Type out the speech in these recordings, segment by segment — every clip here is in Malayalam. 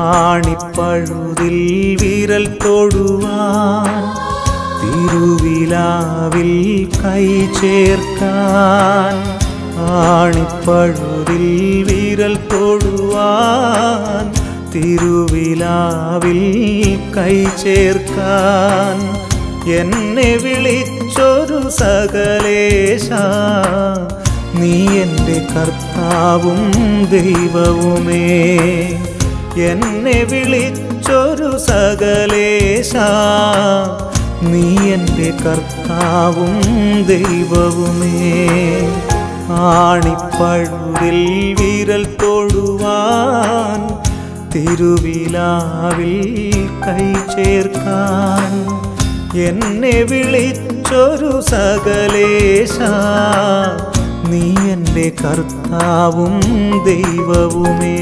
ആണിപ്പഴുതിൽ വിരൽ തൊടുവാൻ തിരുവിലാവിൽ കൈ ചേർക്കാൻ ആണിപ്പഴുതിൽ വിരൽ തൊടുവാൻ തിരുവിലാവിൽ കൈ ചേർക്കാൻ എന്നെ വിളിച്ചൊരു സകലേശ നീ എൻ്റെ കർത്താവും ദൈവവുമേ എന്നെ വിളിച്ചൊരു സകലേശ നീ എൻ്റെ കർത്താവും ദൈവവുമേ ആണിപ്പഴുതിൽ വിരൽ തൊടുവാൻ തിരുവിലാവിൽ കൈ ചേർക്കാൻ എന്നെ വിളിച്ചൊരു സകലേശ നീ എൻ്റെ കർത്താവും ദൈവവുമേ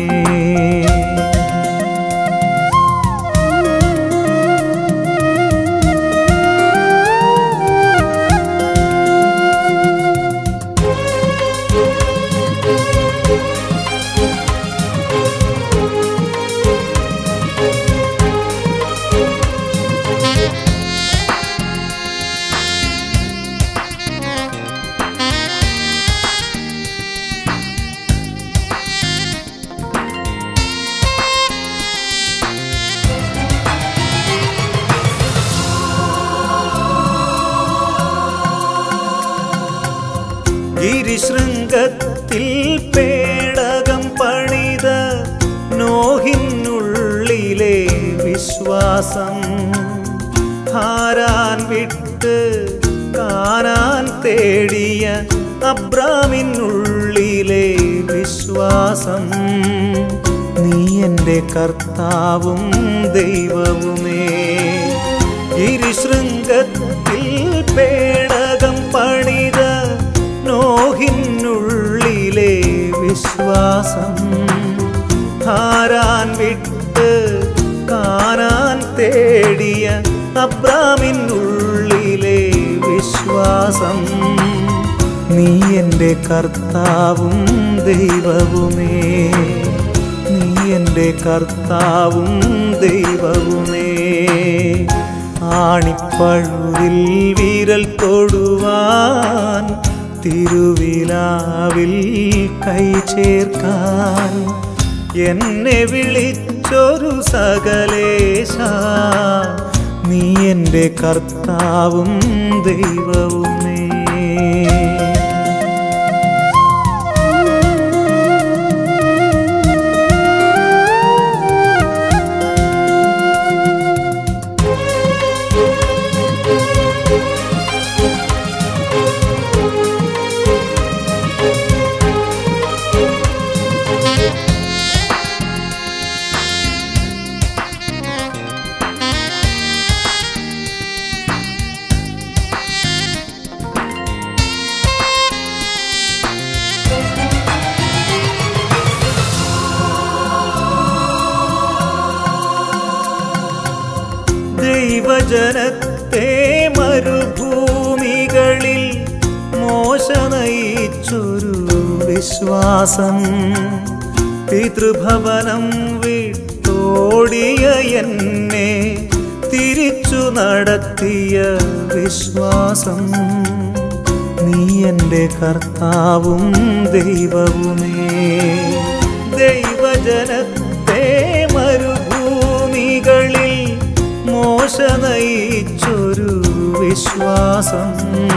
ഗിരിശൃംഗത്തിൽ പേടകം പണിത നോഹിനുള്ളിലെ വിശ്വാസം ഹാരാൻ വിട്ട് കാനാൻ തേടിയ അബ്രാമിനുള്ളിലെ വിശ്വാസം നീ എൻ്റെ കർത്താവും ദൈവവുമേ ഗിരിശൃംഗത്തിൽ പേടകം പണിത നോഹിനുള്ളിലെ വിശ്വാസം ഹാരാൻ വിട്ട് കാനാൻ തേടിയ അബ്രാമിനുള്ളിലെ വിശ്വാസം നീ എൻ്റെ കർത്താവും ദൈവവുമേ നീ എൻ്റെ കർത്താവും ദൈവവുമേ ആണിപ്പഴുതിൽ വിരൽ തൊടുവാൻ തിരുവിലാവിൽ കൈ ചേർക്കാൻ എന്നെ വിളിച്ചൊരു സകലേശ നീ എൻ്റെ കർത്താവും ദൈവവുമേ ദൈവജനത്തെ മരുഭൂമികളിൽ മോശ നയിച്ചൊരു വിശ്വാസം പിതൃഭവനം വിട്ടോടിയ എന്നെ തിരിച്ചു നടത്തിയ വിശ്വാസം നീ എൻ്റെ കർത്താവും ദൈവവുമേ ദൈവജനത്തെ മരുഭൂമികളിൽ മോശ നയിച്ചൊരു വിശ്വാസം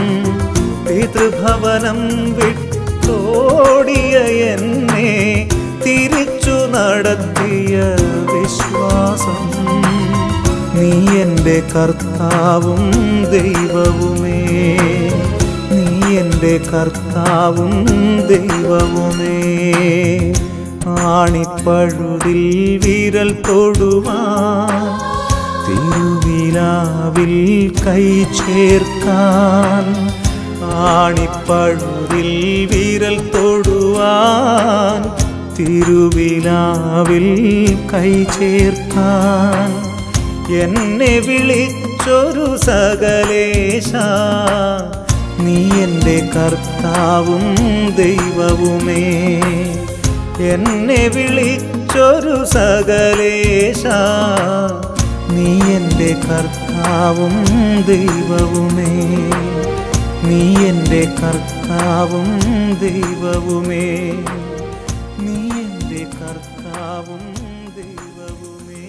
പിതൃഭവനം വിട്ടോടിയ എന്നെ തിരിച്ചു നടത്തിയ വിശ്വാസം നീ എൻ്റെ കർത്താവും ദൈവവുമേ നീ എൻ്റെ കർത്താവും ദൈവവുമേ ആണിപ്പഴുതിൽ വിരൽ തൊടുവാൻ തിരുവിലാവിൽ കൈ ചേർക്കാൻ ആണിപ്പഴുതിൽ വിരൽ തൊടുവാൻ തിരുവിലാവിൽ കൈ ചേർക്കാൻ എന്നെ വിളിച്ചൊരു സകലേശ നീ എൻ്റെ കർത്താവും ദൈവവുമേ എന്നെ വിളിച്ച വിളിച്ചൊരു സകലേശ നീ എൻ്റെ കർത്താവും ദൈവവുമേ നീ എൻ്റെ കർത്താവും ദൈവവുമേ നീ എൻ്റെ കർത്താവും ദൈവവുമേ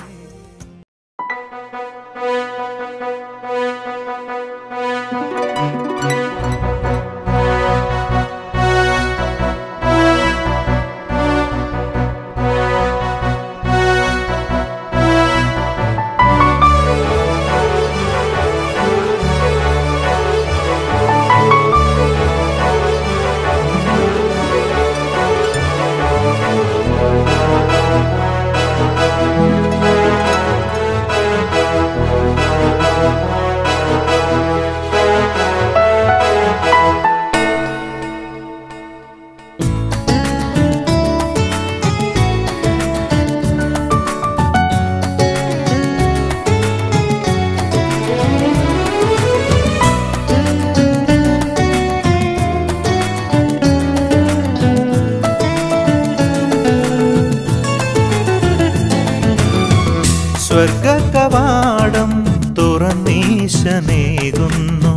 സ്വർഗകവാടം തുറന്നീശനേകുന്നു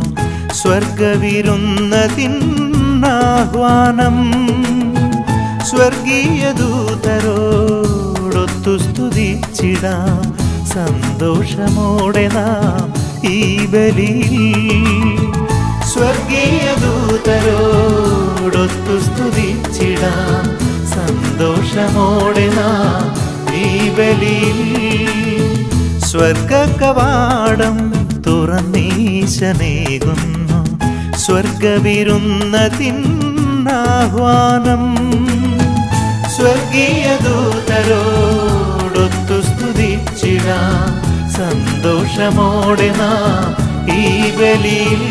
സ്വർഗവിരുന്നതിന്നാഹ്വാനം സ്വർഗീയ ദൂതരോടൊത്തു സ്തുതിച്ചിടാം സന്തോഷമോടെ നാം ഈ ബലിയിൽ സ്വർഗീയ ദൂതരോടൊത്തു സ്തുതിച്ചിടാം സന്തോഷമോടെ നാം ഈ ബലിയിൽ സ്വർഗകവാടം തുറന്നീശനേകുന്നു സ്വർഗവിരുന്നതിന്നാഹ്വാനം സ്വർഗീയ ദൂതരോടൊത്തു സ്തുതിച്ചിടാം സന്തോഷമോടെ നാം ഈ ബലിയിൽ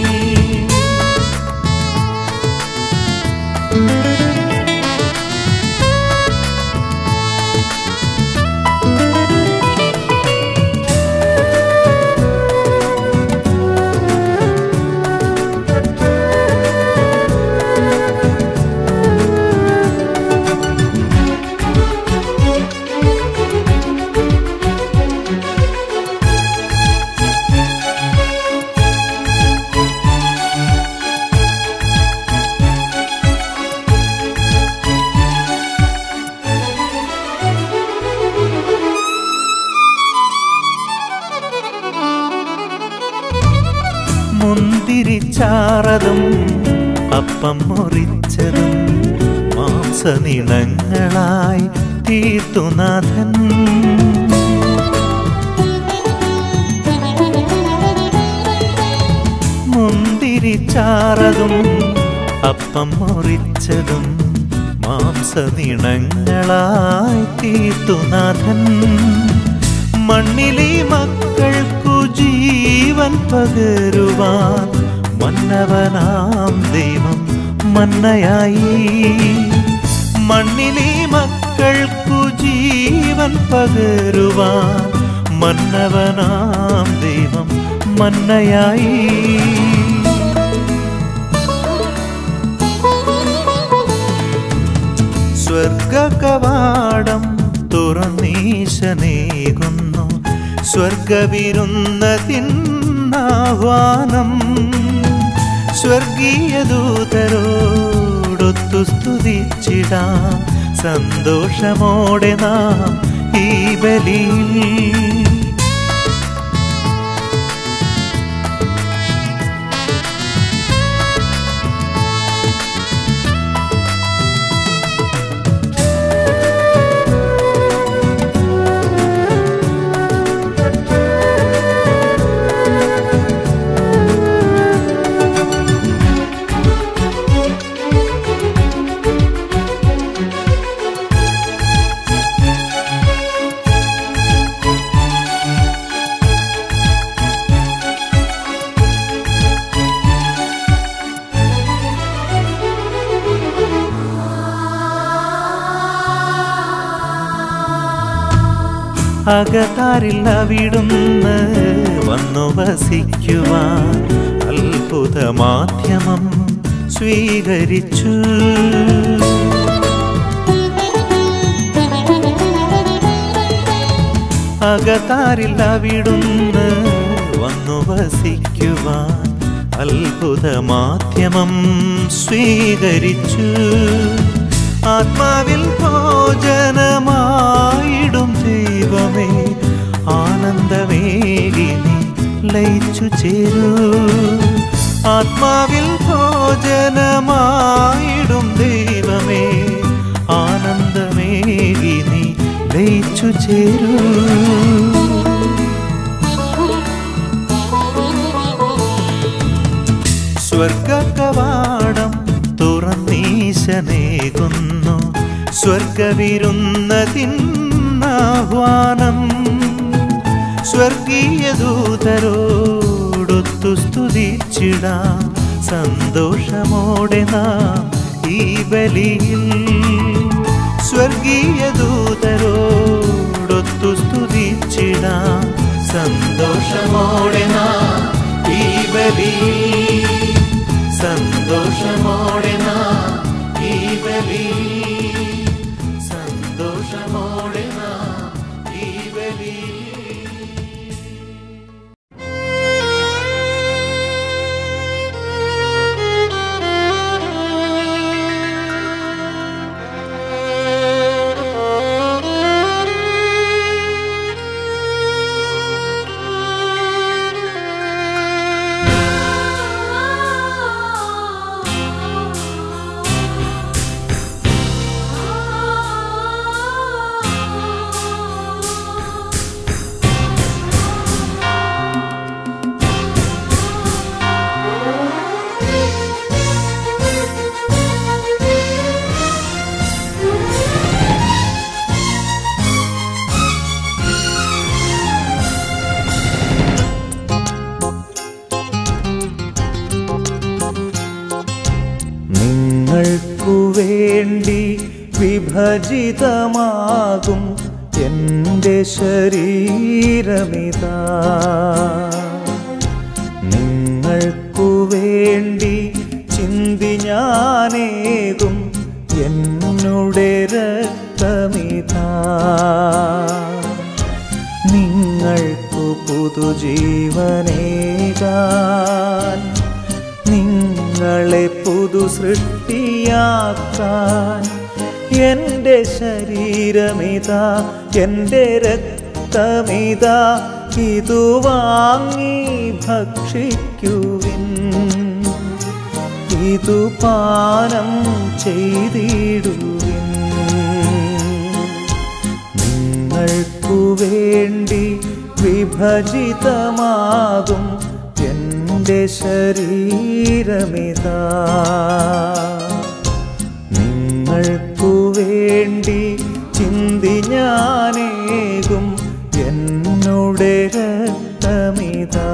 മുന്തിരിച്ചാറതും അപ്പം മുറിച്ചതും മാംസനിണങ്ങളായി തീർത്തുനാഥൻ മുന്തിരിച്ചാറതും അപ്പം മുറിച്ചതും മാംസനിണങ്ങളായി തീർത്തുനാഥൻ മണ്ണിലെ മക്കൾക്കു ജീവൻ പകരുവാൻ മന്നവനാം ദൈവം മന്നയായി മണ്ണിലെ മക്കൾക്കു ജീവൻ പകരുവാൻ മന്നവനാം ദൈവം മന്നയായി സ്വർഗകവാടം തുറന്നീശനേകുന്നു സ്വർഗവിരുന്നതിന്നാഹ്വാനം സ്വർഗീയ ദൂതരോടൊത്തു സ്തുതിച്ചിടാം സന്തോഷമോടെ നാം ഈ ബലിയിൽ അകതാരിൽ അവിടുന്ന് വന്നു വസിക്കുവാൻ അത്ഭുത മാധ്യമം സ്വീകരിച്ചു അകത്താരിൽ അവിടുന്ന് വന്നു വസിക്കുവാൻ അത്ഭുത മാധ്യമം സ്വീകരിച്ചു ആത്മാവിൽ ഭോജനമായിടും ദൈവമേ ആനന്ദമേകി നീ ലയിച്ചു ചേരൂ ആത്മാവിൽ ഭോജനമായിടും ദൈവമേ ആനന്ദമേകി നീ ലയിച്ചു ചേരൂ സ്വർഗകവാടം തുറന്നീശനേകുന്നു സ്വർഗവിരുന്നതിന്നാഹ്വാനം സ്വർഗീയ ദൂതരോടൊത്തു സ്തുതിച്ചിടാം സന്തോഷമോടെ നാം ഈ ബലിയിൽ സ്വർഗീയ ദൂതരോടൊത്തു സ്തുതിച്ചിടാം സന്തോഷമോടെ നാം ഈ ബലിയിൽ സന്തോഷമോടെ നാം ഈ ബലിയിൽ സന്തോഷമോടെ നാം ഈ ബലിയിൽ നിങ്ങൾക്കു വേണ്ടി വിഭജിതമാകും എൻ്റെ ശരീരമിതാ നിങ്ങൾക്കു വേണ്ടി ചിന്തി ഞാനേകും എന്നുടെ രക്തമിതാ നിങ്ങൾക്കു പുതുജീവനേകാൻ നിങ്ങളെ പുതു സൃഷ്ടിയാക്കാൻ എൻ്റെ ശരീരമിതാ എൻ്റെ രക്തമിതാ ഇതു വാങ്ങി ഭക്ഷിക്കുവിൻ ഇതു പാനം ചെയ്തിടുവിൻ നിങ്ങൾക്കു വേണ്ടി വിഭജിതമാകും എൻ്റെ ശരീരമിതാ നിങ്ങൾക്കു വേണ്ടി ചിന്തി ഞാനേകും എന്നുടെ രക്തമിതാ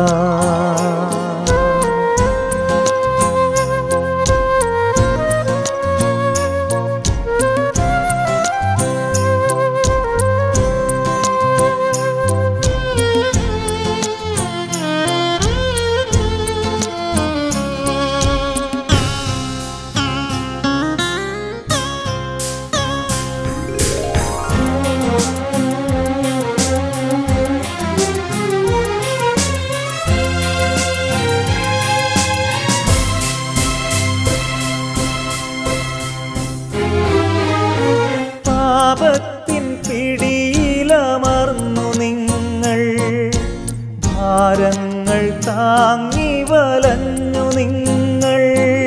പാപത്തിൻ പിടിയിലമർന്നു നിങ്ങൾ ഭാരങ്ങൾ താങ്ങി വലഞ്ഞു നിങ്ങൾ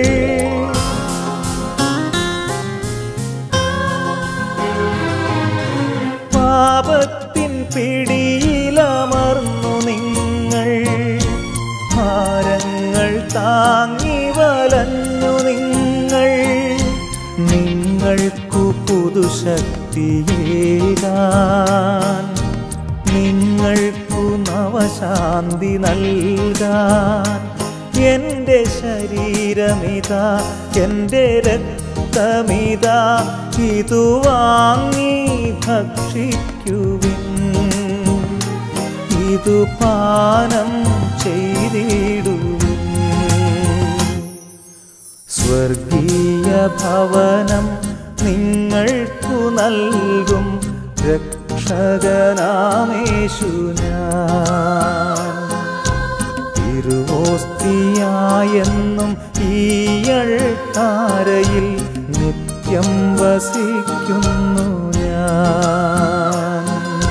പാപത്തിൻ പിടിയിലമർന്നു നിങ്ങൾ ഭാരങ്ങൾ താങ്ങി വലഞ്ഞു നിങ്ങൾ നിങ്ങൾക്കു പുതുശക്തിയേകാൻ നിങ്ങൾക്കു നവശാന്തി നൽകാൻ എൻ്റെ ശരീരമിതാ എൻ്റെ രക്തമിതാ ഇതു വാങ്ങി ഭക്ഷിക്കുവിൻ ഇതു പാനം ചെയ്തിടുവിൻ സ്വർഗീയ ഭവനം നിങ്ങൾക്കു നൽകും രക്ഷ രക്ഷകനാമേശു ഞാൻ തിരുവോസ്തിയായെന്നും ഈയൾ താരയിൽ നിത്യം വസിക്കുന്നു ഞാൻ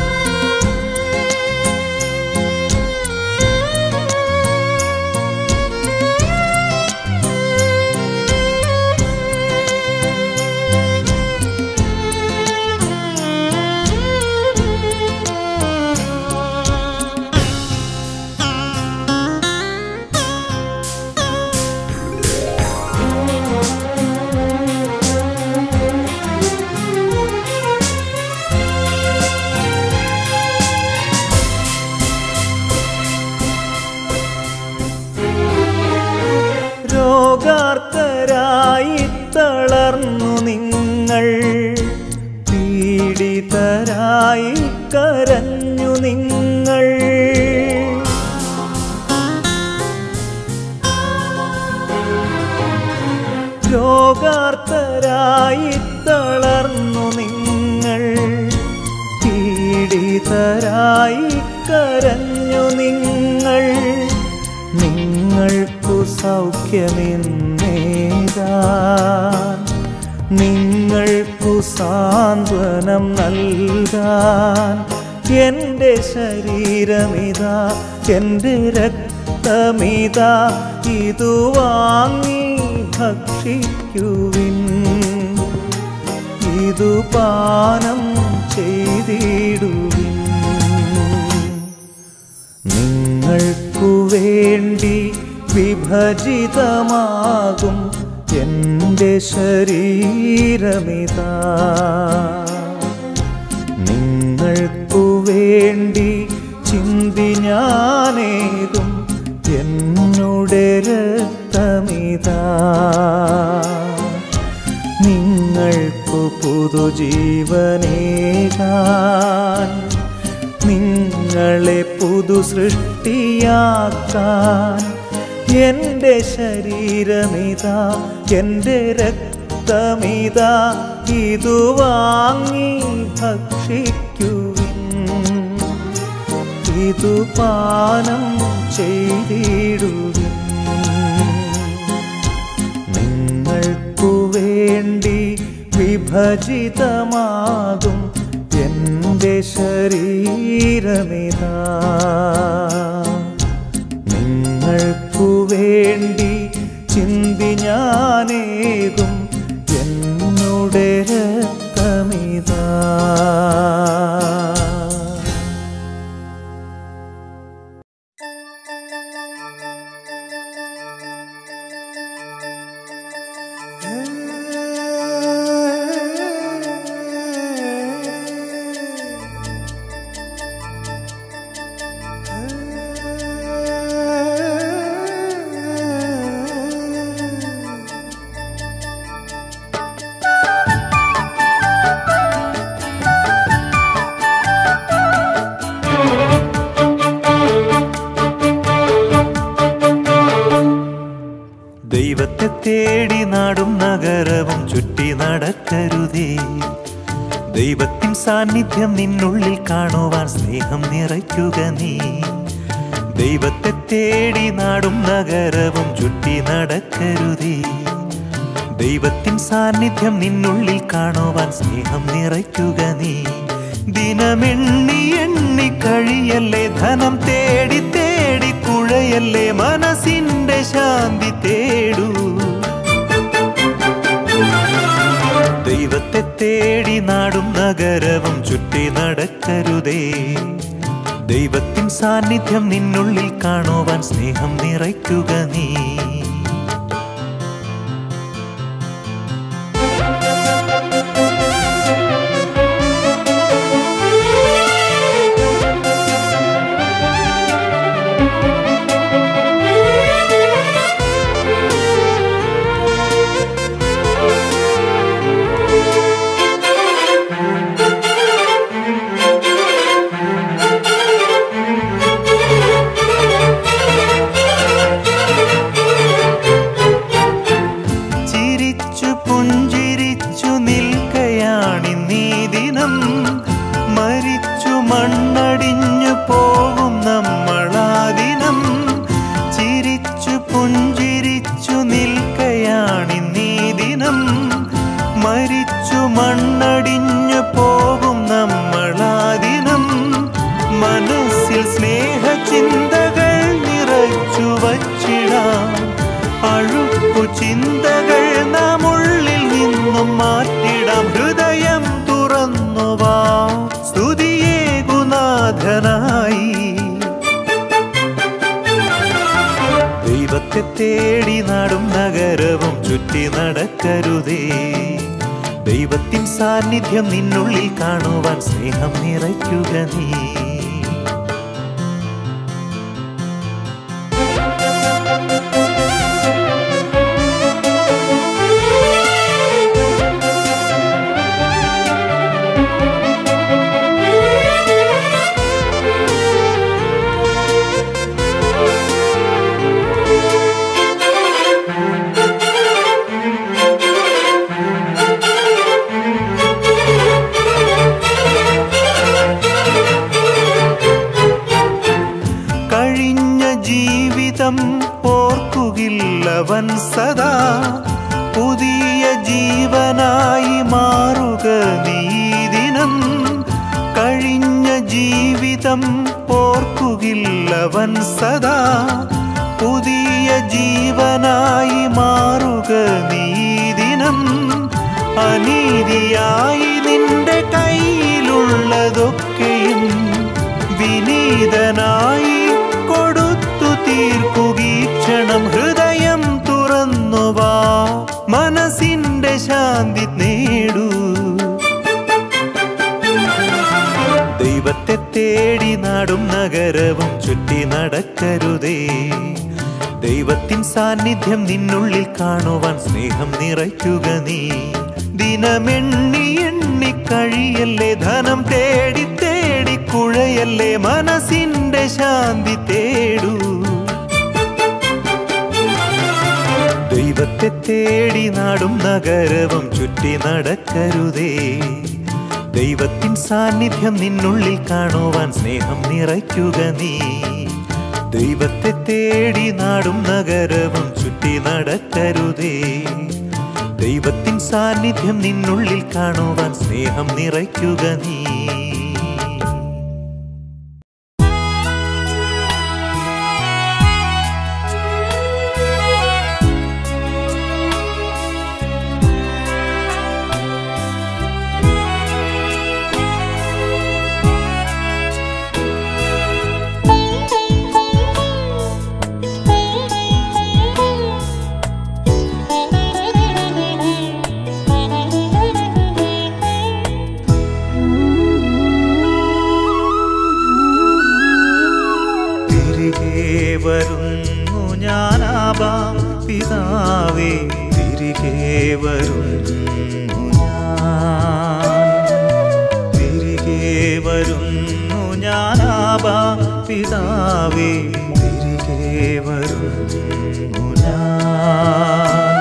രോഗാർത്തരായി തളർന്നു നിങ്ങൾ പീഡിതരായി കരഞ്ഞു നിങ്ങൾ രോഗാർത്തരായി തളർന്നു നിങ്ങൾ പീഡിതരായി കരഞ്ഞു നിങ്ങൾ നിങ്ങൾക്കു സൗഖ്യമെന്നേതാൻ നിങ്ങൾക്കു സാന്ത്വനം നൽകാൻ എൻ്റെ ശരീരമിതാ എൻ്റെ രക്തമിതാ ഇതു വാങ്ങി ഭക്ഷിക്കുവിൻ ഇതു പാനം ചെയ്തിടുവിൻ നിങ്ങൾക്കു വേണ്ടി വിഭജിതമാകും എൻ്റെ ശരീരമിതാ നിങ്ങൾക്കു വേണ്ടി ചിന്തി ഞാനേകും എന്നുടെ രക്തമിതാ നിങ്ങൾക്കു പുതുജീവനേകാൻ നിങ്ങളെ പുതു സൃഷ്ടിയാക്കാൻ എൻ്റെ ശരീരമിതാ എൻ്റെ രക്തമിതാ ഇതു വാങ്ങി ഭക്ഷിക്കുവിൻ ഇതു പാനം ചെയ്തിടുവിൻ നിങ്ങൾക്കു വേണ്ടി വിഭജിതമാകും എൻ്റെ ശരീരമിതാ നിങ്ങൾക്കു വേണ്ടി ചിന്തി ഞാനേകും എന്നുടെ രക്തമിതാ ദൈവത്തെ തേടി നാടും നഗരവും ചുറ്റി നടക്കരുതേ ദൈവത്തിൻ സാന്നിധ്യം നിന്നുള്ളിൽ കാണുവാൻ സ്നേഹം നിറയ്ക്കുക നീ ദൈവത്തെ തേടി നാടും നഗരവും ചുറ്റി നടക്കരുതേ ദൈവത്തിൻ സാന്നിധ്യം നിന്നുള്ളിൽ കാണുവാൻ സ്നേഹം നിറയ്ക്കുക നീ ദിനമെണ്ണി എണ്ണി കഴിയല്ലേ ധനം തേടി തേടി കുഴയല്ലേ മനസ്സിന്റെ ശാന്തി തേടൂ ദൈവത്തെ തേടി നാടും നഗരവും ചുറ്റി നടക്കരുതേ ദൈവത്തിൻ സാന്നിധ്യം നിന്നുള്ളിൽ കാണുവാൻ സ്നേഹം നിറയ്ക്കുക നീ Thank ചിന്തകൾ നിറച്ചു വച്ചിടാം അഴുക്കു ചിന്തകൾ നാം ഉള്ളിൽ നിന്നും മാറ്റിടാം ഹൃദയം തുറന്നുവാ സ്തുതിയേകുനാഥനായി ദൈവത്തെ തേടി നാടും നഗരവും ചുറ്റി നടക്കരുതേ ദൈവത്തിൻ സാന്നിധ്യം നിന്നുള്ളിൽ കാണുവാൻ സ്നേഹം നിറയ്ക്കുക നീ കഴിഞ്ഞ ജീവിതം ഓർക്കുകില്ലവൻ സദാ പുതിയ ജീവനായി മാറുക നീ ദിനം കഴിഞ്ഞ ജീവിതം ഓർക്കുകില്ലവൻ സദാ പുതിയ ജീവനായി മാറുക നീ ദിനം അനീതിയായി നിന്റെ കയ്യിലുള്ളതൊക്കെയും വിനീതനായി കൊടുത്തു തീർക്കുകീ ക്ഷണം ഹൃദയം തുറന്നുവാ മനസ്സിന്റെ ശാന്തി നേടൂ ദൈവത്തെ തേടി നാടും നഗരവും ചുറ്റി നടക്കരുതേ ദൈവത്തിൻ സാന്നിധ്യം നിന്നുള്ളിൽ കാണുവാൻ സ്നേഹം നിറയ്ക്കുക നീ ദിനമെണ്ണി എണ്ണി കഴിയല്ലേ ധനം തേടി തേടി കുഴയല്ലേ മനസ്സിന്റെ ശാന്തി തേടൂ ദൈവത്തെ തേടി നാടും നഗരവും ചുറ്റി നടക്കരുതേ ദൈവത്തിൻ സാന്നിധ്യം നിന്നുള്ളിൽ കാണുവാൻ സ്നേഹം നിറയ്ക്കുക നീ ദൈവത്തെ തേടി നാടും നഗരവും ചുറ്റി നടക്കരുതേ ദൈവത്തിൻ സാന്നിധ്യം നിന്നുള്ളിൽ കാണുവാൻ സ്നേഹം നിറയ്ക്കുക നീ തിരികെ വരുന്നു ഞാനാബാ പിതാവേ തിരികെ വരുന്നു ഞാൻ തിരികെ വരുന്നു ഞാനാബാ പിതാവേ തിരികെ വരുന്നു ഞാൻ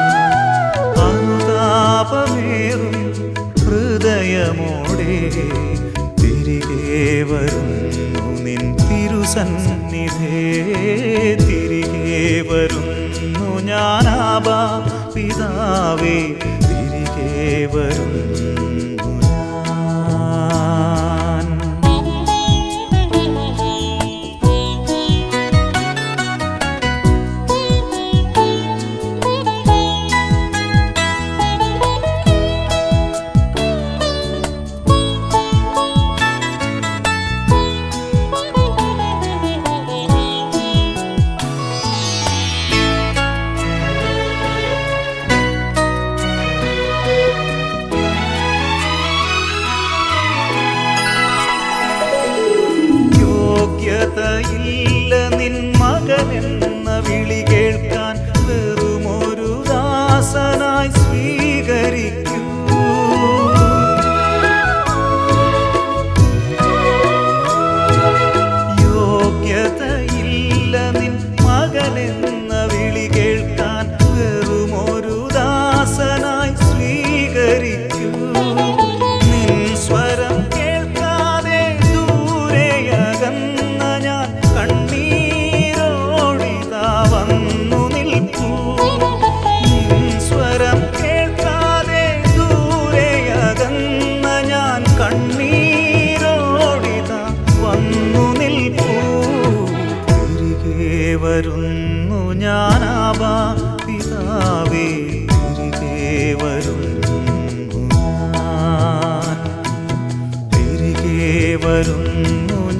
അനുതാപമേറും ഹൃദയമോടെ തിരികെ വരുന്നു നിൻ തിരുസന്നിധേ തിരികെ വരുന്നു ഞാനാബാ പിതാവേ തിരികെ വരുന്നു ഞാൻ Thank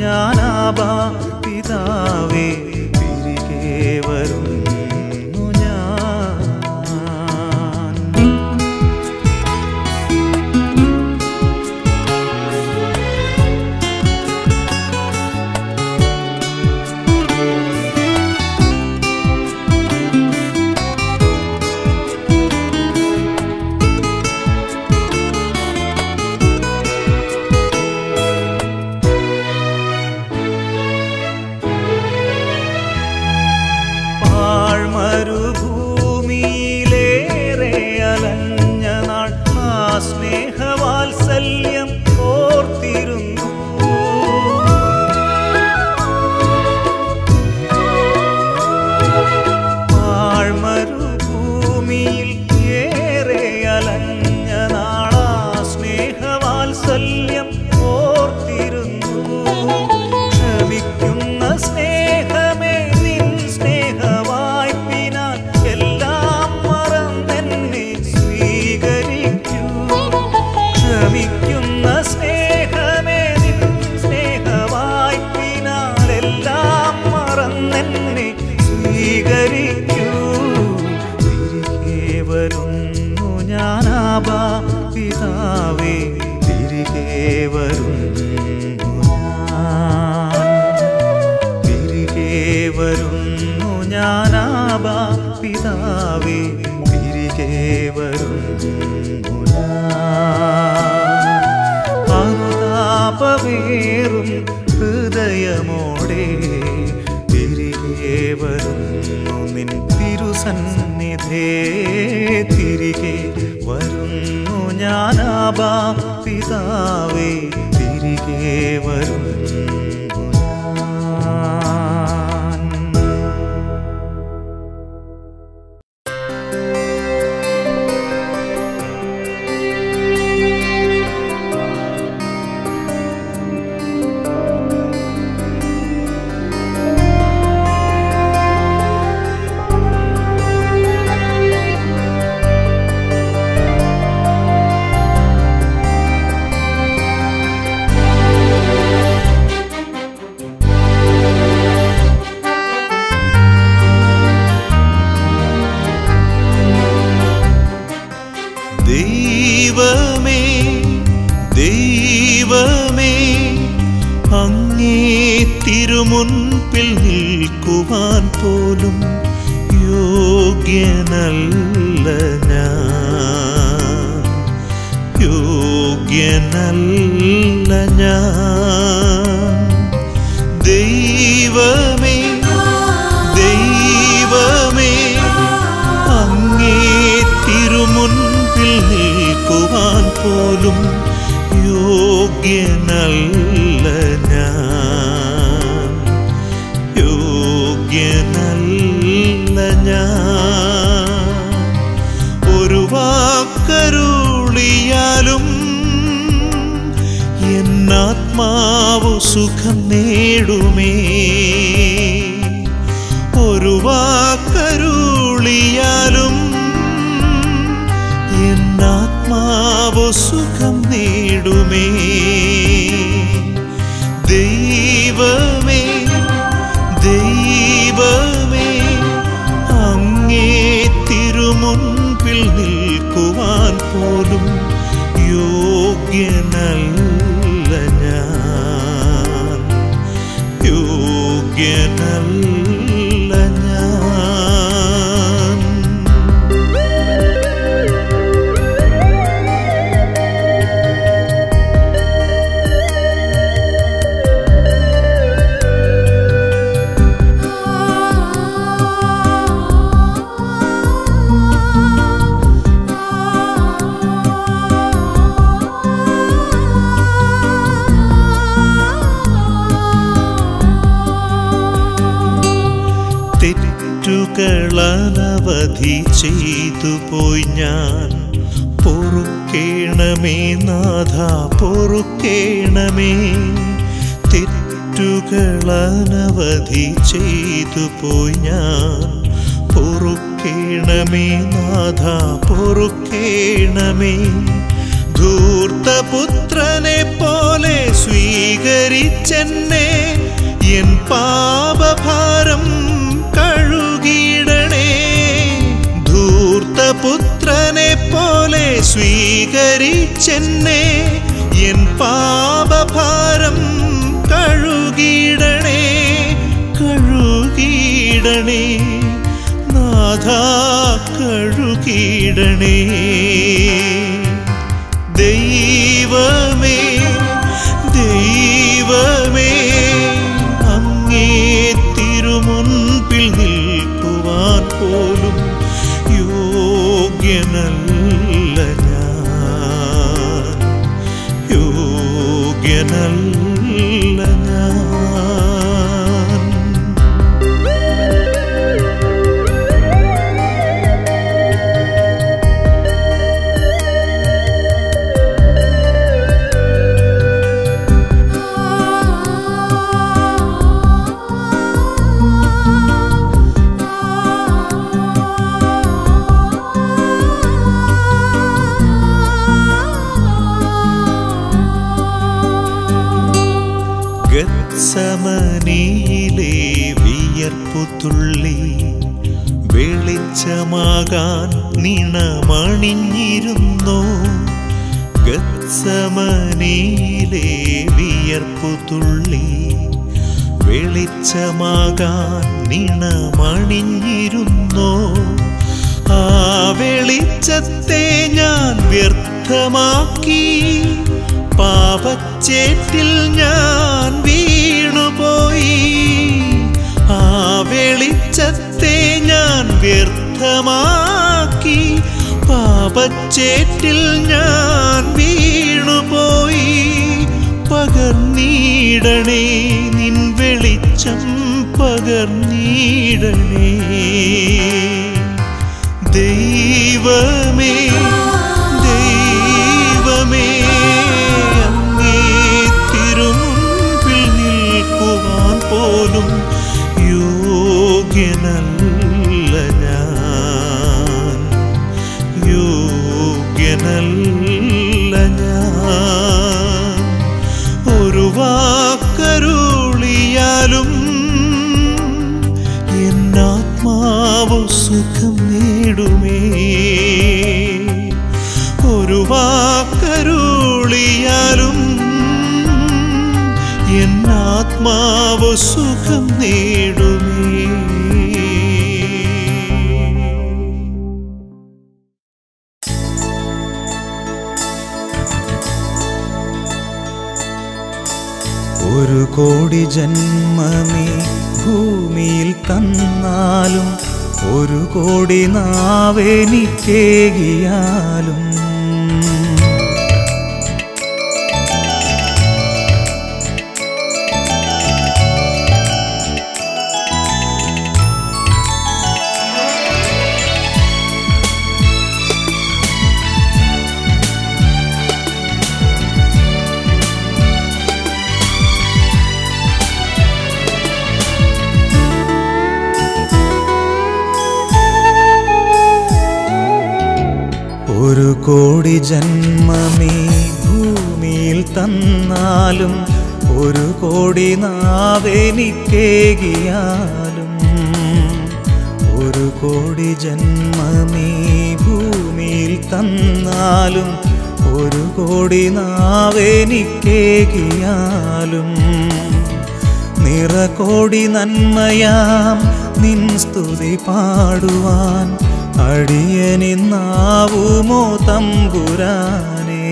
ഞാനാബാ പിതാവേ തിരികെ വരുന്നു ഞാൻ പാഴ്മരുഭൂമിയിലേറെ അലഞ്ഞ നാൾ ആ സ്നേഹവാത്സല്യം ഓർത്തിരുന്നു പാഴ്മരുഭൂമിയിൽ ഏറെ അലഞ്ഞ നാളാ സ്നേഹവാത്സല്യം ഓർത്തിരുന്നു ക്ഷമിക്കുന്ന സ്നേഹമേ നിൻ സ്നേഹവായ്പിനാൽ എല്ലാം മറന്നെന്നെ സ്വീകരിക്കൂ ക്ഷമിക്കുന്ന സ്നേഹമേ നിൻ സ്നേഹവായ്പിനാൽ എല്ലാം മറന്നെന്നെ സ്വീകരിക്കൂ തിരികെ വരുന്നു ഞാനാബാ പിതാവേ തിരികെ വരുന്നു ഞാൻ തിരികെ വരുന്നു ഞാനാബാ പിതാവേ തിരികെ വരുന്നു ഞാൻ അനുതാപവേറും ഹൃദയമോടെ തിരികെ വരുന്നു നിൻ തിരുസന്നിധേ തിരികെ വരുന്നു ഞാനാബാ പിതാവേ തിരികെ വരുന്നു ഞാൻ ദൈവമേ ദൈവമേ അങ്ങേ തിരുമുൻപിൽ നിൽക്കുവാൻ പോലും യോഗ്യനല്ല ഞാൻ യോഗ്യനല്ല ഞാൻ ദൈവമേ ദൈവമേ അങ്ങേ തിരുമുൻപിൽ നിൽക്കുവാൻ പോലും യോഗ്യനല്ല ഞാൻ യോഗ്യനല്ല ഞാൻ ഒരു വാക്കരുളിയാലും എന്നാത്മാവു സുഖം നേടുമേ ഒരു വാക്കരുളിയാലും എന്നാത്മാവു സുഖം നേടുമേ ദൈവമേ ദൈവമേ അങ്ങേ തിരുമുൻപിൽ നിൽക്കുവാൻ പോലും യോഗ്യനല്ല ഞാൻ യോഗ്യനല്ല ഞാൻ തെറ്റുകളനവധി ചെയ്തു പോയി ഞാൻ പൊറുക്കേണമേ നാഥ പൊറുക്കേണമേ തെറ്റുകളനവധി ചെയ്തു പോയി ഞാൻ പൊറുക്കേണമേ നാഥ പൊറുക്കേണമേ ധൂർത്തപുത്രനെ പോലെ സ്വീകരിച്ചെന്നെ സ്വീകരിച്ചെന്നെ എൻ പാപഭാരം കഴുകിടണേ കഴുകിടണേ നാഥ കഴുകിടണേ ദൈവമേ ദൈവമേ അങ്ങേ തിരുമുൻപിൽ നിൽക്കുവാൻ പോലും യോഗ്യനല്ല ഞാൻ യോഗ്യനല്ല ഞാൻ ഗത്സമനിയിലെ വിയർപ്പുതുള്ളി വെളിച്ചമാകാൻ നിണമണിഞ്ഞിരുന്നു ഗത്സമനിയിലെ വിയർപ്പുതുള്ളി വെളിച്ചമാകാൻ നിണമണിഞ്ഞിരുന്നു ആ വെളിച്ചത്തെ ഞാൻ വ്യർത്ഥമാക്കി പാപച്ചേറ്റിൽ ഞാൻ വീണുപോയി ആ വെളിച്ചത്തെ ഞാൻ വ്യർത്ഥമാക്കി പാപച്ചേറ്റിൽ ഞാൻ വീണുപോയി പകർന്നീടണേ നിൻ വെളിച്ചം പകർന്നീടണേ ദൈവമേ ദൈവമേ അങ്ങേ തിരുമുൻപിൽ നിൽക്കുവാൻ പോലും യോഗ്യനല്ല ഞാൻ യോഗ്യനല്ല ഞാൻ ഒരു വാക്കരുളിയാലും എന്നാത്മാവ് സുഖം നേടുമേ ഒരു വാക്കരുളിയാലും എന്നാത്മാവ് സുഖം നേടുമേ ഒരു കോടി ജന്മമേ ഭൂമിയിൽ തന്നാലും ഒരു കോടി നാവെനിക്കേകിയാലും ഒരു കോടി ജന്മമേ ഭൂമിയിൽ തന്നാലും ഒരു കോടി നാവെനിക്കേകിയാലും ഒരു കോടി ജന്മമേ ഭൂമിയിൽ തന്നാലും ഒരു കോടി നാവെനിക്കേകിയാലും നിറകോടി നന്മയാം നിൻ സ്തുതി പാടുവാൻ അടിയനിന്നാവുമോ തമ്പുരാനേ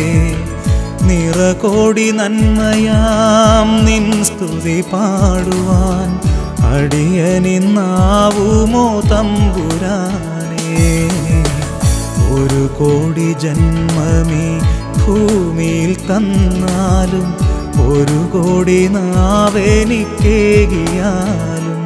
നിറകോടി നന്മയാം നിൻ സ്തുതി പാടുവാൻ അടിയനിന്നാവുമോ തമ്പുരാനേ ഒരു കോടി ജന്മമേ ഭൂമിയിൽ തന്നാലും ഒരു കോടി നാവെനിക്കേകിയാലും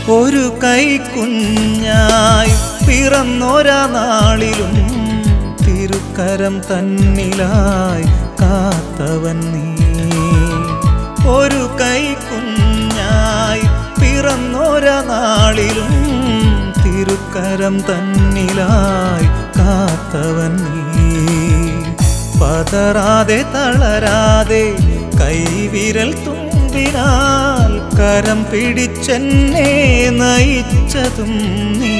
ഒരു കൈക്കുഞ്ഞായി പിറന്നൊരാ നാളിലും തിരുക്കരം തന്നിലായി കാത്തവൻ നീ ഒരു കൈക്കുഞ്ഞായി പിറന്നൊരാ നാളിലും തിരുക്കരം തന്നിലായി കാത്തവൻ നീ പതറാതെ തളരാതെ കൈവിരൽ തുമ്പിനാൽ കരം പിടിച്ചെന്നെ നയിച്ചതും നീ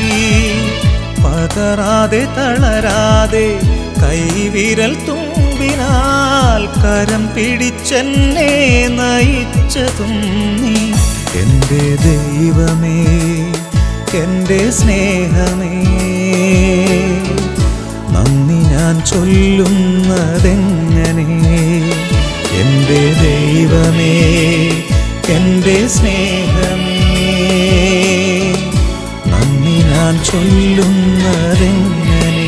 പതറാതെ തളരാതെ കൈവിരൽ തുമ്പിനാൽ കരം പിടിച്ചെന്നെ നയിച്ചതും നീ എൻ്റെ ദൈവമേ എൻ്റെ സ്നേഹമേ നന്ദി ഞാൻ ചൊല്ലുന്നതെങ്ങനെ എൻ്റെ ദൈവമേ എൻ്റെ സ്നേഹമേ നന്ദി ഞാൻ ചൊല്ലുന്നതെങ്ങനെ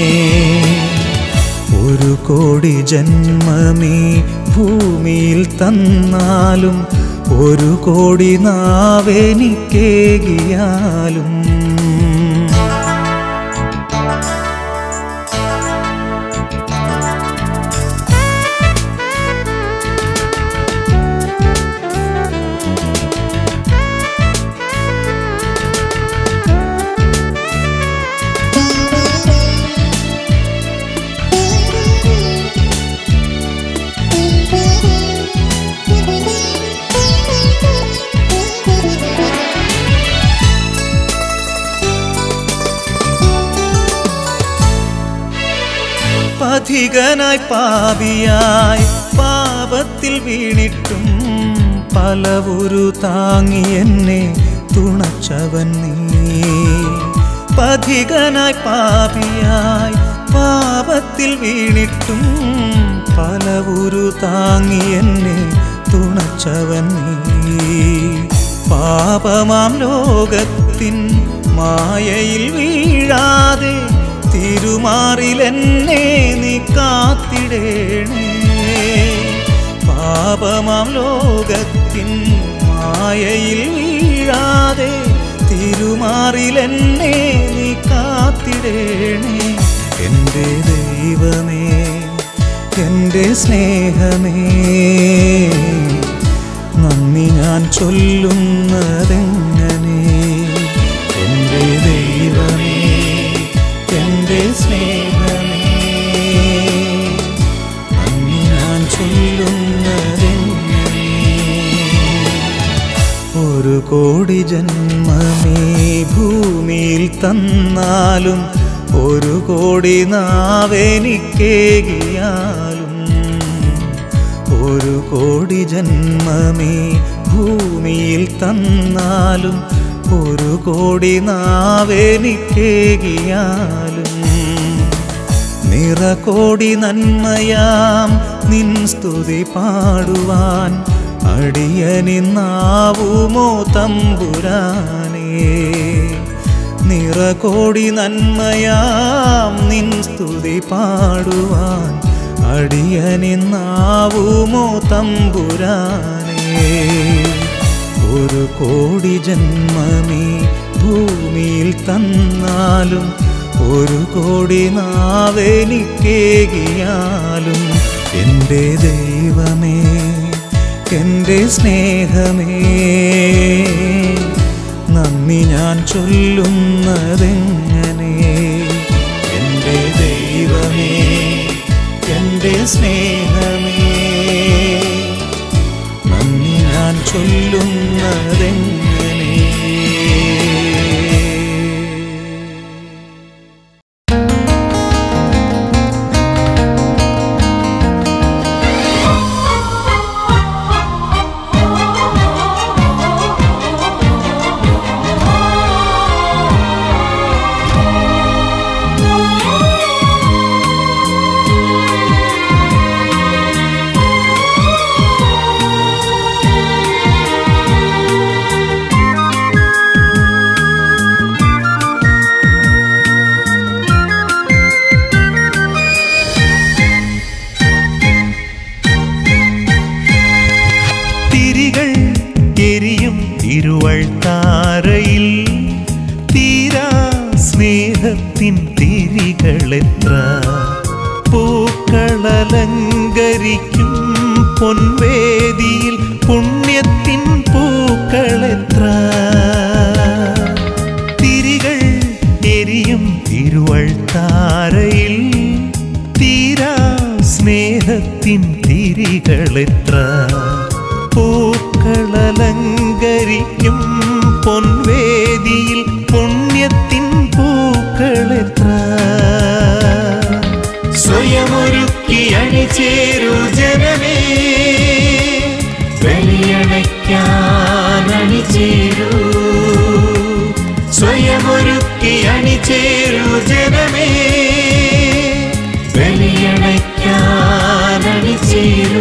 ഒരു കോടി ജന്മമീ ഭൂമിയിൽ തന്നാലും ഒരു കോടി നാവെനിക്കേകിയാലും പഥികനായി പാപിയായി പാപത്തിൽ വീണിട്ടും പലവുരു താങ്ങി എന്നെ തുണച്ചവൻ നീ പഥികനായി പാപിയായി പാപത്തിൽ വീണിട്ടും പലവുരു താങ്ങി എന്നെ തുണച്ചവൻ നീ പാപമാം ലോകത്തിൻ മായയിൽ വീഴാതെ തിരുമാറിലെന്നെ നീ കാത്തിടേണേ പാപമാം ലോകത്തിൻ മായയിൽ വീഴാതെ തിരുമാറിലെന്നെ നീ കാത്തിടേണേ എൻ്റെ ദൈവമേ എൻ്റെ സ്നേഹമേ നന്ദി ഞാൻ ചൊല്ലുന്നതെങ്ങനെ എൻ്റെ ദൈവമേ എൻ്റെ സ്നേഹമേ നന്ദി ഞാൻ ചൊല്ലുന്നതെങ്ങനെ ഒരു കോടി ജന്മമേ ഭൂമിയിൽ തന്നാലും ഒരു കോടി നാവെനിക്കേകിയാലും ഒരു കോടി ജന്മമേ ഭൂമിയിൽ തന്നാലും ഒരു കോടി നാവെനിക്കേകിയാലും നിറകോടി നന്മയാം നിൻ സ്തുതി പാടുവാൻ അടിയനിന്നാവുമോ തമ്പുരാനേ നിറകോടി നന്മയാം നിൻ സ്തുതി പാടുവാൻ അടിയനിന്നാവുമോ തമ്പുരാനേ ഒരു കോടി ജന്മമീ ഭൂമിയിൽ തന്നാലും ഒരു കോടി നാവെനിക്കേകിയാലും എൻ്റെ ദൈവമേ എൻ്റെ സ്നേഹമേ നന്ദി ഞാൻ ചൊല്ലുന്നതെങ്ങനെ എൻ്റെ ദൈവമേ എൻ്റെ സ്നേഹമേ നന്ദി ഞാൻ ചൊല്ലുന്നതെങ്ങനെ Thank you. പൂക്കളലങ്കരിക്കും പൊൻവേദിയിൽ പുണ്യത്തിൻ പൂക്കളെത്ര തിരികൾ എരിയും തിരുവൾത്താരയിൽ തീരാ സ്നേഹത്തിൻ തിരികളെത്ര പൂക്കളലങ്കരിക്കും പൊൻവേദിയിൽ പുണ്യത്തിൻ പൂക്കളെത്ര സ്വയമൊരുക്കി അണിചേരു ജനമേ ബലിയണയ്ക്കാൻ അണിചേരൂ സ്വയമൊരുക്കി അണിചേരു ജനമേ ബലിയണയ്ക്കാൻ അണിചേരൂ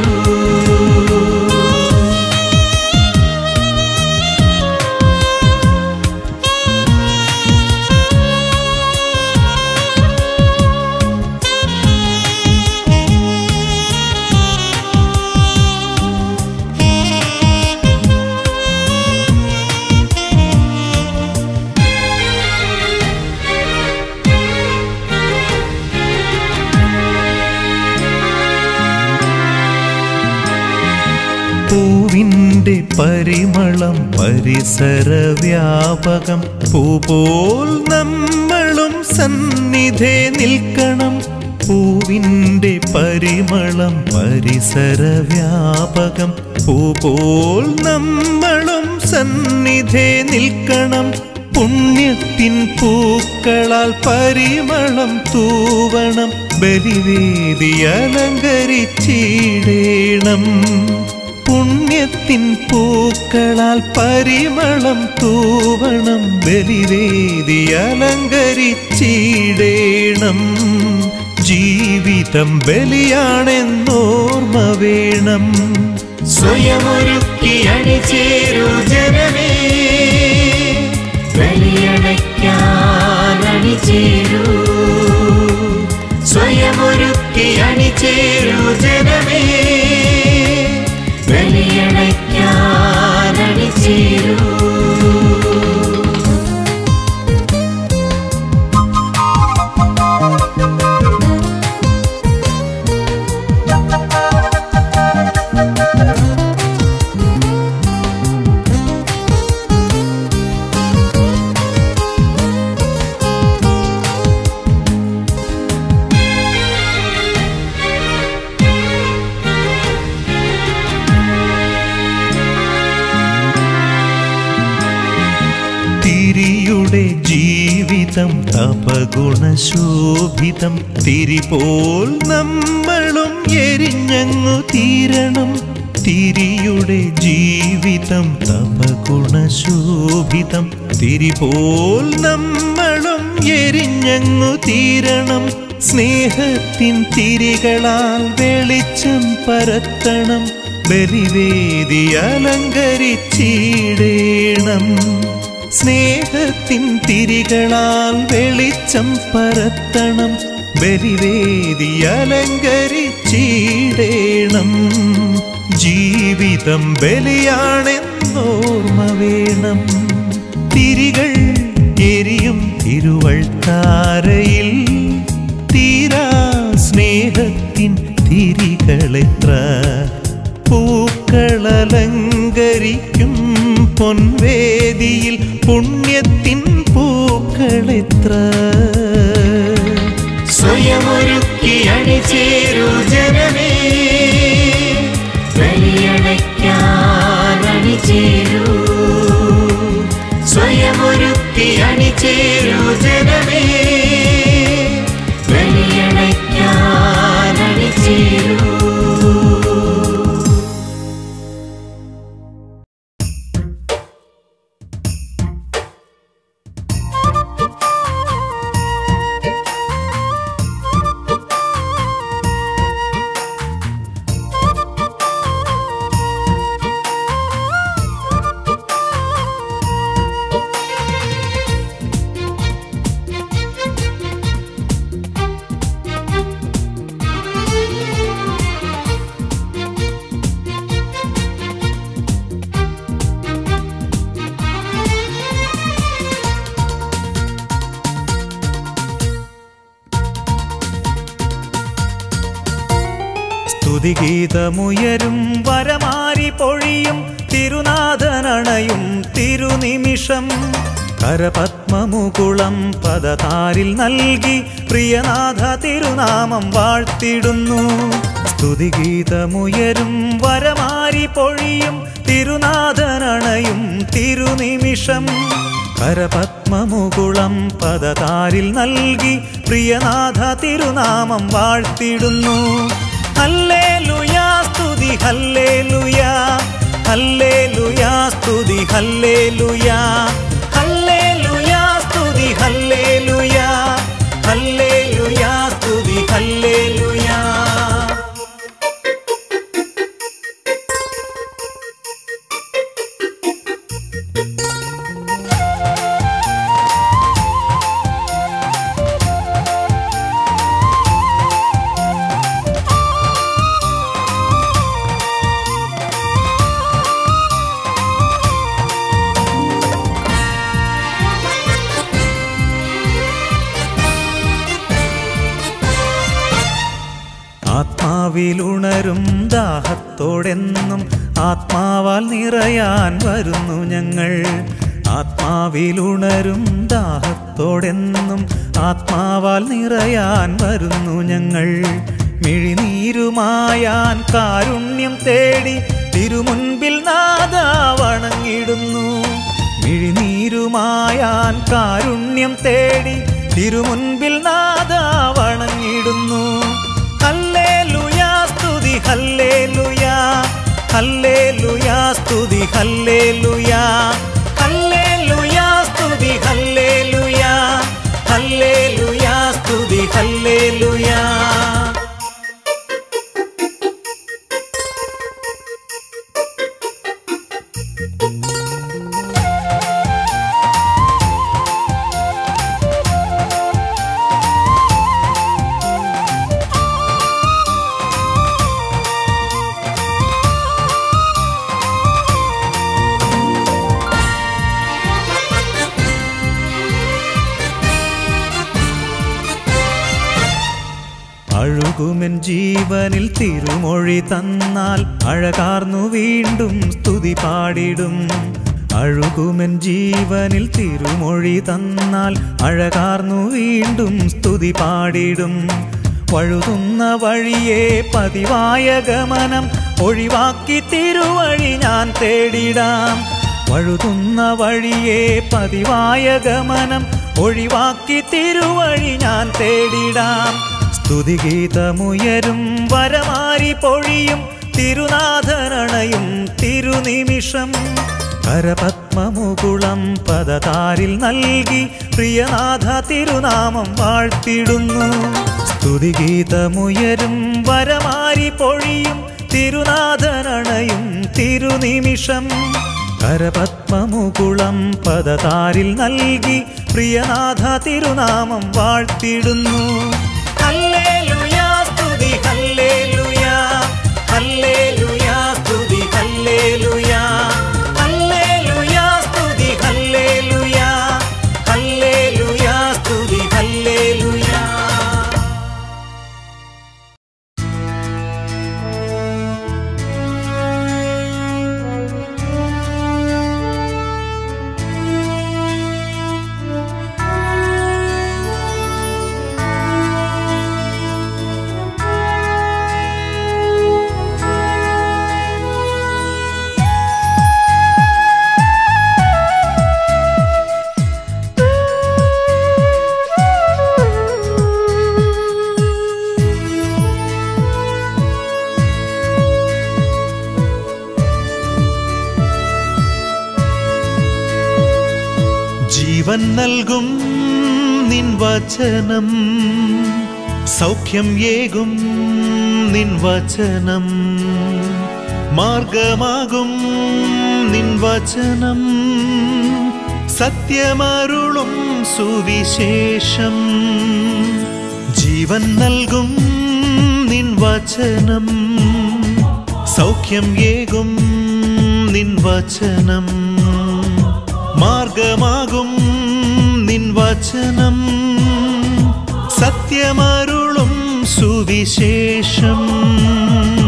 പൂവിൻ്റെ പരിമളം പരിസര വ്യാപകം പൂപോൽ നമ്മളും സന്നിധേ നിൽക്കണം പൂവിൻ്റെ പരിമളം പരിസര വ്യാപകം പൂപോൽ നമ്മളും സന്നിധേ നിൽക്കണം പുണ്യത്തിൻ പൂക്കളാൽ പരിമളം തൂവണം ബലിവേദി അലങ്കരിച്ചിടേണം പുണ്യത്തിൻ പൂക്കളാൽ പരിമളം തൂവണം ബലിവേദി അലങ്കരിച്ചിടേണം ജീവിതം ബലിയാണെന്നോർമ്മ വേണം സ്വയമൊരുക്കി അണിചേരു ജനമേ ബലിയണയ്ക്കാൻ അണിചേരൂ സ്വയമൊരുക്കി അണിചേരു ജനമേ ബലിയണയ്ക്കാൻ അണിചേരൂ തിരിയുടെ ജീവിതം തപഗുണശോഭിതം തിരിപോൽ നമ്മളും എരിഞ്ഞങ്ങു തീരണം തിരിയുടെ ജീവിതം തപഗുണശോഭിതം തിരിപോൽ നമ്മളും എരിഞ്ഞങ്ങു തീരണം സ്നേഹത്തിൻ തിരികളാൽ വെളിച്ചം പരത്തണം ബലിവേദി അലങ്കരിച്ചിടേണം സ്നേഹത്തിൻ തിരികളാൽ വെളിച്ചം പരത്തണം ബലിവേദി അലങ്കരിച്ചിടേണം ജീവിതം ബലിയാണെന്നോർമ്മ വേണം തിരികൾ എരിയും തിരുവൾത്താരയിൽ തീരാ സ്നേഹത്തിൻ തിരികളെത്ര പൂക്കളലങ്കരിക്കും പൊൻവേദിയിൽ പുണ്യത്തിൻ പൂക്കളെത്ര സ്വയമൊരുക്കി അണിചേരു ജനമേ ബലിയണയ്ക്കാൻ അണിചേരൂ സ്വയമൊരുക്കി അണിചേരു ജനമേ ബലിയണയ്ക്കാൻ അണിചേരൂ യേശുവേ സ്തുതിഗീതമുയരും വരമാരി പൊഴിയും തിരുനാഥനണയും തിരുനിമിഷം കരപത്മമുകുളം പദതാരിൽ നൽകി പ്രിയനാഥ തിരുനാമം വാഴ്ത്തിടുന്നു സ്തുതിഗീതമുയരും വരമാരി പൊഴിയും തിരുനാഥനണയും തിരുനിമിഷം കരപത്മമുകുളം പദതാരിൽ നൽകി പ്രിയനാഥ തിരുനാമം വാഴ്ത്തിടുന്നു ഹല്ലേ ലുയാ സ്തുതി ഹല്ലേ ലുയാ ഹല്ലേ ലുയാ സ്തുതി ഹല്ലേ ലുയാ ഹല്ലേ ലുയാ സ്തുതി ഹല്ലേ ലുയാ ഹല്ലേ ലുയാ സ്തുതി ഹല്ലേ ലുയാ ആത്മാവിലുണരും ദാഹത്തോടെന്നും ആത്മാവാൽ നിറയാൻ വരുന്നു ഞങ്ങൾ ആത്മാവിലുണരും ദാഹത്തോടെന്നും ആത്മാവാൽ നിറയാൻ വരുന്നു ഞങ്ങൾ മിഴിനീരുമായാൻ കാരുണ്യം തേടി തിരുമുൻപിൽ നാദ വണങ്ങിടുന്നു മിഴിനീരുമായാൻ കാരുണ്യം തേടി തിരുമുൻപിൽ നാദ വണങ്ങിടുന്നു ഹല്ലേലൂയാ സ്തുതി ഹല്ലേലൂയാ ഹല്ലേലൂയാ സ്തുതി ഹല്ലേലൂയാ ഹല്ലേലൂയാ സ്തുതി ഹല്ലേലൂയാ ഹല്ലേലൂയാ സ്തുതി ഹല്ലേലൂയാ അഴുകുമെൻ ജീവനിൽ തിരുമൊഴി തന്നാൽ അഴകാർന്നു വീണ്ടും സ്തുതി പാടിടും അഴുകുമെൻ ജീവനിൽ തിരുമൊഴി തന്നാൽ അഴകാർന്നു വീണ്ടും സ്തുതി പാടിടും വഴുതുന്ന വഴിയെ പതിവായ ഗമനം ഒഴിവാക്കി തിരുവഴി ഞാൻ തേടിടാം വഴുതുന്ന വഴിയെ പതിവായ ഗമനം ഒഴിവാക്കി തിരുവഴി ഞാൻ തേടിടാം സ്തുതിഗീതമുയരും വരമാരി പൊഴിയും തിരുനാഥനണയും തിരുനിമിഷം കരപത്മമുകുളം പദതാരിൽ നൽകി പ്രിയനാഥ തിരുനാമം വാഴ്ത്തിടുന്നു സ്തുതിഗീതമുയരും വരമാരി പൊഴിയും തിരുനാഥനണയും തിരുനിമിഷം കരപത്മമുകുളം പദതാരിൽ നൽകി പ്രിയനാഥ തിരുനാമം വാഴ്ത്തിടുന്നു ഹല്ലേലൂയാ സ്തുതി ഹല്ലേലൂയാ ഹല്ലേലൂയാ സ്തുതി ഹല്ലേലൂയാ ഹല്ലേലൂയാ സ്തുതി ഹല്ലേലൂയാ ഹല്ലേലൂയാ സ്തുതി ഹല്ലേലൂയാ ജീവൻ നൽകും നിൻ വചനം സൗഖ്യം ഏകും നിൻ വചനം മാർഗമാകും നിൻ വചനം സത്യമരുളും സുവിശേഷം ജീവൻ നൽകും നിൻ വചനം സൗഖ്യം ഏകും നിൻ വചനം മാർഗമാകും നിൻ വചനം സത്യമരുളും സുവിശേഷം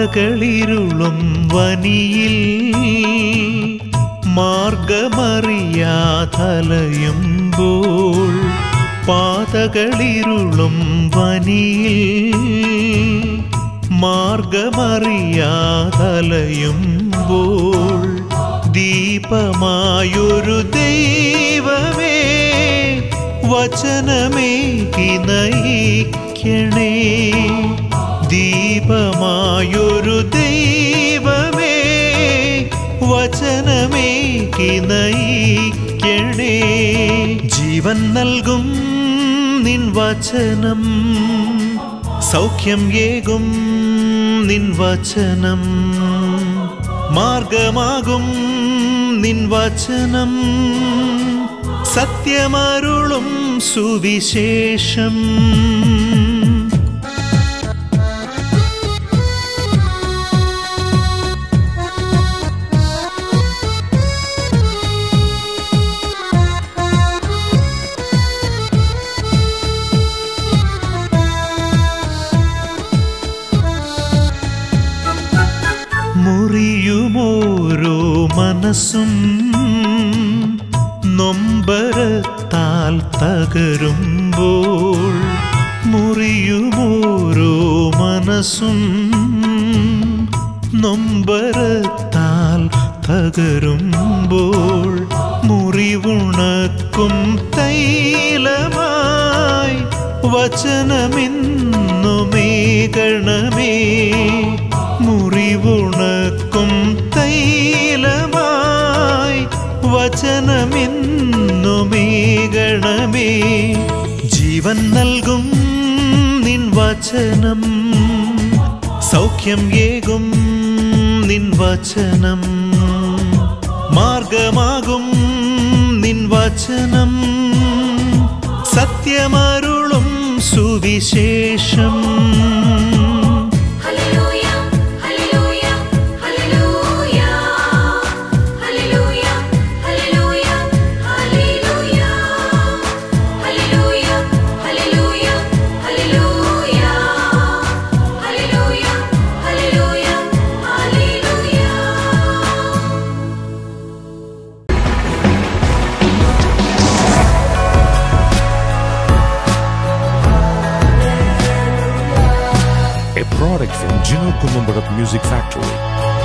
പാതകളിരുളും വനിയിൽ മാർഗമറിയാതലയുമ്പോൾ പാതകളിരുളും വനിയിൽ മാർഗമറിയാതലയുമ്പോൾ ദീപമായൊരു ദൈവമേ വചനമേകി നയിക്കണേ ദീപമായൊരു ദൈവമേ വചനമേകി നയിക്കണേ ജീവൻ നൽകും നിൻ വചനം സൗഖ്യം ഏകും നിൻ വചനം മാർഗമാകും നിൻ വചനം സത്യമരുളും സുവിശേഷം മുറിയുമോരോ മനസ്സും നൊമ്പരത്താൽ തകരുമ്പോൾ മുറിയുമോരോ മനസ്സും നൊമ്പരത്താൽ തകരുമ്പോൾ മുറിവുണക്കും തൈലമായി വചനമെന്നുമേകണമേ മുറിവുണക്കും തൈലമായി വചനമെന്നുമേകണമേ ജീവൻ നൽകും നിൻ വചനം സൗഖ്യം ഏകും നിൻ വചനം മാർഗമാകും നിൻ വചനം സത്യമരുളും സുവിശേഷം Hallelujah, hallelujah, hallelujah. Hallelujah, hallelujah, hallelujah. Hallelujah, hallelujah, hallelujah. Hallelujah, hallelujah, hallelujah. a product from Gino Columbarat Music Factory.